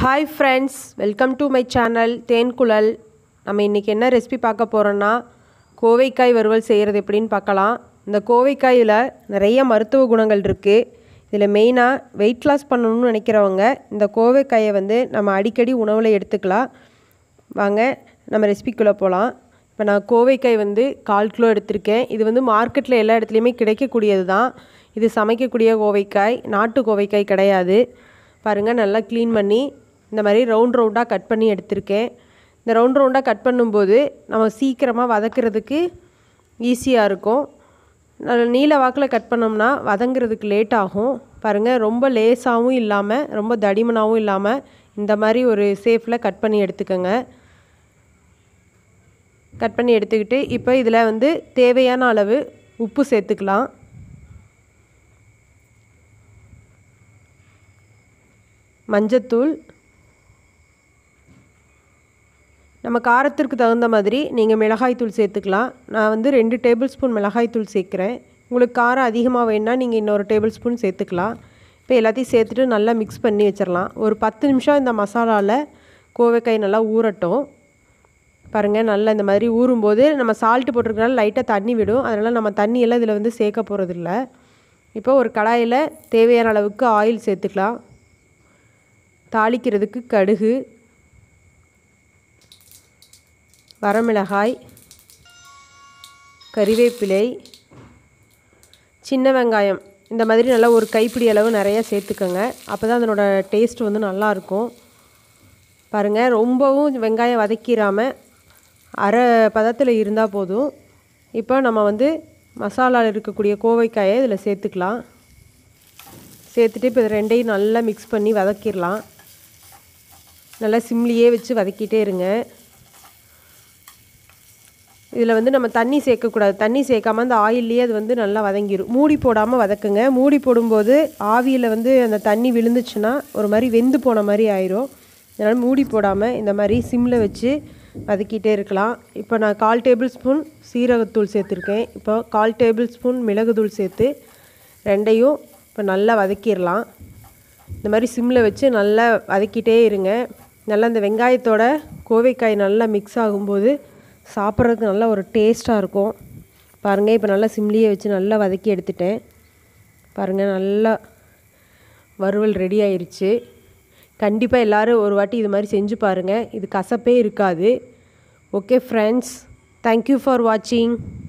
hi friends welcome to my channel தேன்குழல் நம்ம இன்றைக்கி என்ன ரெசிபி பார்க்க போகிறோன்னா கோவைக்காய் வறுவல் செய்கிறது எப்படின்னு பார்க்கலாம் இந்த கோவைக்காயில் நிறைய மருத்துவ குணங்கள் இருக்குது இதில் மெயினாக வெயிட் லாஸ் பண்ணணும்னு நினைக்கிறவங்க இந்த கோவைக்காயை வந்து நம்ம அடிக்கடி உணவில் எடுத்துக்கலாம் வாங்க நம்ம ரெசிபிக்குள்ளே போகலாம் இப்போ நான் கோவைக்காய் வந்து கால் கிலோ எடுத்திருக்கேன் இது வந்து மார்க்கெட்டில் எல்லா இடத்துலையுமே கிடைக்கக்கூடியது தான் இது சமைக்கக்கூடிய கோவைக்காய் நாட்டு கோவைக்காய் கிடையாது பாருங்கள் நல்லா க்ளீன் பண்ணி இந்த மாதிரி ரவுண்ட் ரவுண்டாக கட் பண்ணி எடுத்திருக்கேன் இந்த ரவுண்ட் ரவுண்டாக கட் பண்ணும்போது நம்ம சீக்கிரமாக வதக்கிறதுக்கு ஈஸியாக இருக்கும் நல்ல நீல வாக்கில் கட் பண்ணோம்னா வதங்கிறதுக்கு லேட் ஆகும் பாருங்கள் ரொம்ப லேஸாகவும் இல்லாமல் ரொம்ப தடிமனாகவும் இல்லாமல் இந்த மாதிரி ஒரு சேஃபில் கட் பண்ணி எடுத்துக்கோங்க கட் பண்ணி எடுத்துக்கிட்டு இப்போ இதில் வந்து தேவையான அளவு உப்பு சேர்த்துக்கலாம் மஞ்சத்தூள் நம்ம காரத்திற்கு தகுந்த மாதிரி நீங்கள் மிளகாய்த்தூள் சேர்த்துக்கலாம் நான் வந்து ரெண்டு டேபிள் ஸ்பூன் மிளகாய்த்தூள் சேர்க்குறேன் உங்களுக்கு காரம் அதிகமாக வேணால் நீங்கள் இன்னொரு டேபிள் ஸ்பூன் சேர்த்துக்கலாம் இப்போ எல்லாத்தையும் சேர்த்துட்டு நல்லா மிக்ஸ் பண்ணி வச்சிடலாம் ஒரு பத்து நிமிஷம் இந்த மசாலாவில் கோவைக்காய் நல்லா ஊறட்டும் பாருங்கள் நல்லா இந்த மாதிரி ஊறும்போது நம்ம சால்ட்டு போட்டிருக்கனால லைட்டாக தண்ணி விடும் அதனால் நம்ம தண்ணியெல்லாம் இதில் வந்து சேர்க்க போகிறதில்ல இப்போ ஒரு கடாயில் தேவையான அளவுக்கு ஆயில் சேர்த்துக்கலாம் தாளிக்கிறதுக்கு கடுகு வரமிளகாய் கறிவேப்பிலை சின்ன வெங்காயம் இந்த மாதிரி நல்லா ஒரு கைப்பிடி அளவு நிறையா சேர்த்துக்கோங்க அப்போ தான் அதனோட டேஸ்ட் வந்து நல்லாயிருக்கும் பாருங்கள் ரொம்பவும் வெங்காயம் வதக்கிடாமல் அரை பதத்தில் இருந்தால் போதும் இப்போ நம்ம வந்து மசாலாவில் இருக்கக்கூடிய கோவைக்காயை இதில் சேர்த்துக்கலாம் சேர்த்துட்டு இப்போ இது ரெண்டையும் நல்லா மிக்ஸ் பண்ணி வதக்கிடலாம் நல்லா சிம்லியே வச்சு வதக்கிட்டே இருங்க இதில் வந்து நம்ம தண்ணி சேர்க்கக்கூடாது தண்ணி சேர்க்காம அந்த ஆயில்லையே அது வந்து நல்லா வதங்கிடும் மூடி போடாமல் வதக்குங்க மூடி போடும்போது ஆவியில் வந்து அந்த தண்ணி விழுந்துச்சுன்னா ஒரு மாதிரி வெந்து போன மாதிரி ஆயிரும் அதனால் மூடி போடாமல் இந்த மாதிரி சிம்மில் வச்சு வதக்கிட்டே இருக்கலாம் இப்போ நான் கால் டேபிள் ஸ்பூன் சீரகத்தூள் சேர்த்துருக்கேன் இப்போ கால் டேபிள் ஸ்பூன் மிளகுத்தூள் சேர்த்து ரெண்டையும் இப்போ நல்லா வதக்கிடலாம் இந்த மாதிரி சிம்மில் வச்சு நல்லா வதக்கிட்டே இருங்க நல்லா இந்த வெங்காயத்தோட கோவைக்காய் நல்லா மிக்ஸ் ஆகும்போது சாப்பிட்றதுக்கு நல்லா ஒரு டேஸ்ட்டாக இருக்கும் பாருங்கள் இப்போ நல்லா சிம்லியே வச்சு நல்லா வதக்கி எடுத்துட்டேன் பாருங்கள் நல்லா வறுவல் ரெடி ஆயிருச்சு கண்டிப்பாக எல்லோரும் ஒரு வாட்டி இது மாதிரி செஞ்சு பாருங்கள் இது கசப்பே இருக்காது ஓகே ஃப்ரெண்ட்ஸ் தேங்க்யூ ஃபார் வாட்சிங்